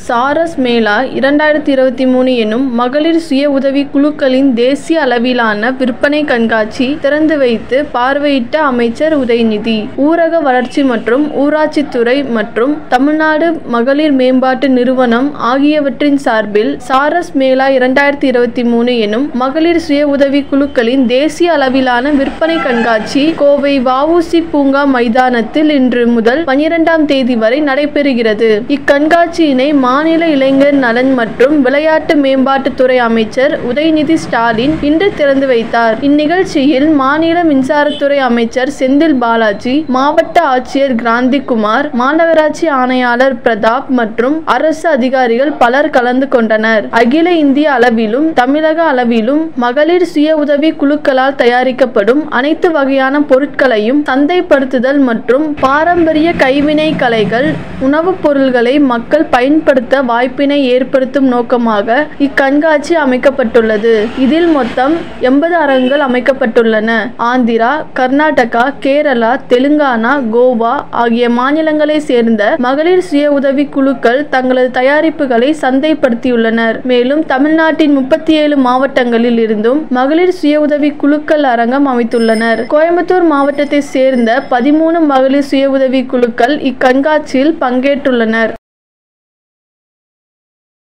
சாரஸ் மேளா இரண்டாயிரத்தி இருபத்தி மூணு எனும் மகளிர் சுய உதவி குழுக்களின் தேசிய அளவிலான விற்பனை கண்காட்சி திறந்து வைத்து பார்வையிட்ட அமைச்சர் உதயநிதி ஊரக வளர்ச்சி மற்றும் ஊராட்சித்துறை மற்றும் தமிழ்நாடு மகளிர் மேம்பாட்டு நிறுவனம் ஆகியவற்றின் சார்பில் சாரஸ் மேளா இரண்டாயிரத்தி இருபத்தி மூணு எனும் மகளிர் சுய உதவி குழுக்களின் தேசிய அளவிலான விற்பனை கண்காட்சி கோவை வஉசி பூங்கா மைதானத்தில் இன்று முதல் பனிரெண்டாம் தேதி வரை நடைபெறுகிறது இக்கண்காட்சியினை மாநில இளைஞர் நலன் மற்றும் விளையாட்டு மேம்பாட்டுத்துறை அமைச்சர் உதயநிதி ஸ்டாலின் இன்று திறந்து வைத்தார் இந்நிகழ்ச்சியில் மாநில மின்சாரத்துறை அமைச்சர் செந்தில் பாலாஜி மாவட்ட ஆட்சியர் கிராந்திகுமார் மாநகராட்சி ஆணையாளர் பிரதாப் மற்றும் அரசு அதிகாரிகள் பலர் கலந்து கொண்டனர் அகில இந்திய அளவிலும் தமிழக அளவிலும் மகளிர் சுய உதவி குழுக்களால் தயாரிக்கப்படும் அனைத்து வகையான பொருட்களையும் சந்தைப்படுத்துதல் மற்றும் பாரம்பரிய கைவினை கலைகள் உணவுப் பொருள்களை மக்கள் பயன்படுத்த வாய்ப்பினை ஏற்படுத்தும் நோக்கமாக இக்கண்காட்சி அமைக்கப்பட்டுள்ளது இதில் மொத்தம் எண்பது அரங்குகள் அமைக்கப்பட்டுள்ளன ஆந்திரா கர்நாடகா கேரளா தெலுங்கானா கோவா ஆகிய மாநிலங்களை சேர்ந்த மகளிர் சுய உதவி குழுக்கள் தங்களது தயாரிப்புகளை சந்தைப்படுத்தியுள்ளனர் மேலும் தமிழ்நாட்டின் முப்பத்தி ஏழு மாவட்டங்களில் இருந்தும் மகளிர் சுய உதவி குழுக்கள் அரங்கம் அமைத்துள்ளனர் கோயம்புத்தூர் மாவட்டத்தை சேர்ந்த பதிமூணு மகளிர் சுய உதவி குழுக்கள் இக்கண்காட்சியில் பங்கேற்றுள்ளனர்